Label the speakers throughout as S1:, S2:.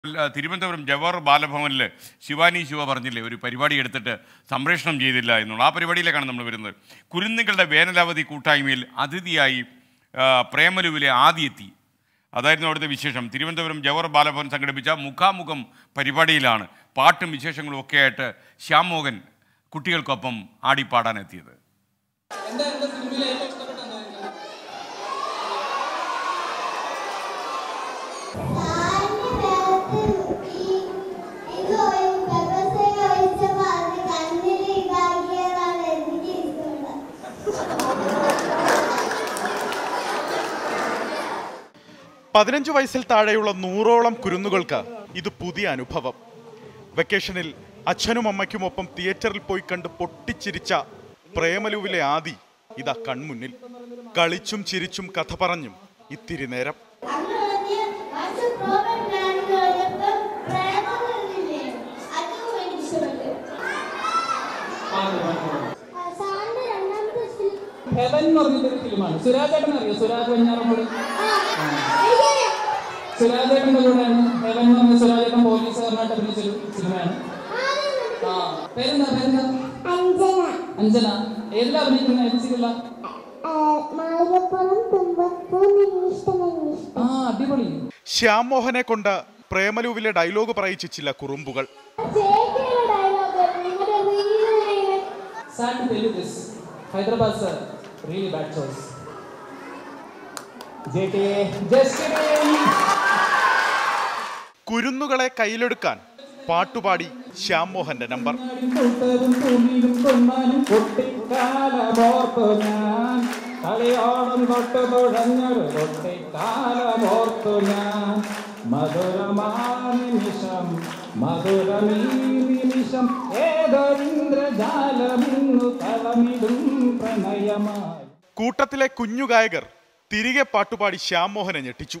S1: ആ, തിരുവനന്തപുരം ജവഹർ ബാലഭവനിൽ ശിവാനി ശിവ പറഞ്ഞില്ലേ ഒരു പരിപാടി എടുത്തിട്ട് സംപ്രേഷണം ചെയ്തില്ല എന്നുള്ള ആ പരിപാടിയിലേക്കാണ് നമ്മൾ വരുന്നത് കുരുന്നുകളുടെ വേനലവധി കൂട്ടായ്മയിൽ അതിഥിയായി ആ, പ്രേമലുവിലെ ആദി എത്തി അതായിരുന്നു അവിടുത്തെ വിശേഷം തിരുവനന്തപുരം ജവഹർ ബാലഭവൻ സംഘടിപ്പിച്ച മുഖാമുഖം പരിപാടിയിലാണ് പാട്ടും വിശേഷങ്ങളും ഒക്കെ ആയിട്ട് ശ്യാം മോഹൻ കുട്ടികൾക്കൊപ്പം ആടിപ്പാടാനെത്തിയത്
S2: എന്താ എന്റെ സിനിമയിൽ ഏറ്റവും ഇഷ്ടപ്പെട്ട എന്തായിരുന്നു
S3: പതിനഞ്ച് വയസ്സിൽ താഴെയുള്ള നൂറോളം കുരുന്നുകൾക്ക് ഇത് പുതിയ അനുഭവം വെക്കേഷനിൽ അച്ഛനും അമ്മയ്ക്കുമൊപ്പം തിയേറ്ററിൽ പോയി കണ്ട് പൊട്ടിച്ചിരിച്ച പ്രേമലുവിലെ ആദി ഇതാ കൺമുന്നിൽ കളിച്ചും ചിരിച്ചും കഥ പറഞ്ഞും ഇത്തിരി നേരം
S2: ഹെവൻ എന്ന് പറഞ്ഞിട്ടൊരു ഫിലിമാണ് സുരാജേട്ടൻ അറിയോ സുരാജ് വെഞ്ഞാറമൂട് സുരാജേട്ടൻ്റെ കൂടെയാണ് ഹെവൻ എന്ന് പറഞ്ഞ സുരാജേട്ടൻ പോലീസുകാരനായിട്ട് അഭിനയിച്ചൊരു സിനിമയാണ് ആ പേരെന്താ പേരെന്താ അഞ്ജന ഏതിലാ അഭിനയിക്കുന്ന ഏത് സീരിയല
S4: മാളികപ്പുറം തുമ്പപ്പൂ നിന്നിഷ്ടമെന്നിഷ്ടം
S2: ആ അടിപൊളി
S3: ശ്യാം മോഹനെ കൊണ്ട് പ്രേമലുവിലെ ഡയലോഗ് പറയിച്ച ചില കുറുമ്പുകൾ
S4: ചേച്ചിയുടെ ഡയലോഗ് നിങ്ങളുടെ റീലിനെ
S2: Sad to tell you this, Hyderabad sir, really bad choice. JK, just kidding.
S3: കുരുന്നുകളെ കയ്യിലെടുക്കാൻ പാട്ടുപാടി ശ്യാം മോഹന്റെ നമ്പർ
S2: കൂട്ടരും തുണിയും കൊന്നാനും കുട്ടിക്കാലമോർത്തു ഞാൻ കളിയോളം തൊട്ട് തുഴഞ്ഞൊരു കുട്ടിക്കാലമോർത്തു ഞാൻ മധുരമാ നിമിഷം മധുരമീ നിമിഷം ഏതൊരിന്ദ്രജാലമിന്നു കളമിടും പ്രണയമായി
S3: കൂട്ടത്തിലെ കുഞ്ഞു ഗായകർ തിരികെ പാട്ടുപാടി ശ്യാം മോഹനെ ഞെട്ടിച്ചു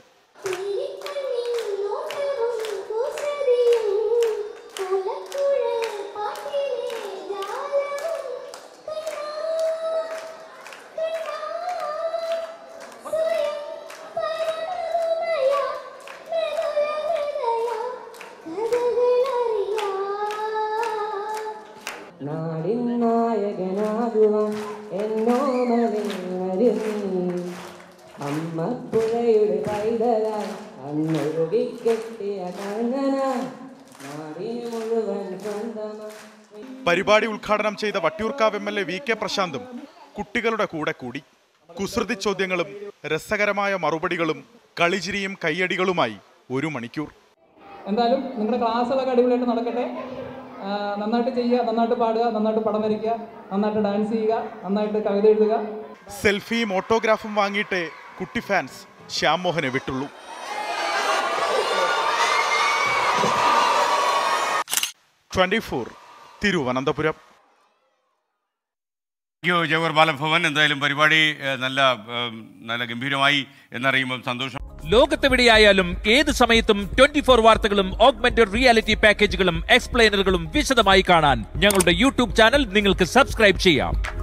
S5: നാടിൻ നായകനാകുവാൻ എന്നോമലിൽ വരുന്നീ അമ്മപ്പുഴയുടെ പൈതലായി അന്നൊഴുകിക്കെട്ടിയ കണ്ണനായി നാടിന് മുഴുവൻ സ്വന്തമായി
S3: പരിപാടി ഉദ്ഘാടനം ചെയ്ത Vattiyoorkavu M L A V K പ്രശാന്തും കുട്ടികളുടെ കൂടെ കൂടി കുസൃതി ചോദ്യങ്ങളും രസകരമായ മറുപടികളും കളിചിരിയും കയ്യടികളുമായി ഒരു മണിക്കൂർ
S2: എന്തായാലും നിങ്ങളുടെ ക്ലാസ്സുകളൊക്കെ അടിപൊളിയായിട്ട് നടക്കട്ടെ ആ, നന്നായിട്ട് ചെയ്യുക നന്നായിട്ട് പാടുക നന്നായിട്ട് പടം വരയ്ക്കുക നന്നായിട്ട് ഡാൻസ് ചെയ്യുക നന്നായിട്ട് കവിത എഴുതുക
S3: സെൽഫിയും ഓട്ടോഗ്രാഫും വാങ്ങിയിട്ടേ കുട്ടി ഫാൻസ് ശ്യാം മോഹനെ വിട്ടുള്ളൂ ട്വന്റി ഫോർ തിരുവനന്തപുരം
S1: യോ ജവഹർ ബാലഭവൻ എന്തായാലും പരിപാടി ഏഹ്, നല്ല ഏഹ്, നല്ല ഗംഭീരമായി എന്നറിയുമ്പോൾ സന്തോഷം
S6: ലോകത്തെവിടെയായാലും ഏത് സമയത്തും ട്വന്റി ഫോർ വാർത്തകളും ഓഗ്മെന്റഡ് റിയാലിറ്റി പാക്കേജുകളും എക്സ്പ്ലെയിനറുകളും വിശദമായി കാണാൻ ഞങ്ങളുടെ യൂട്യൂബ് ചാനൽ നിങ്ങൾക്ക് സബ്സ്ക്രൈബ് ചെയ്യാം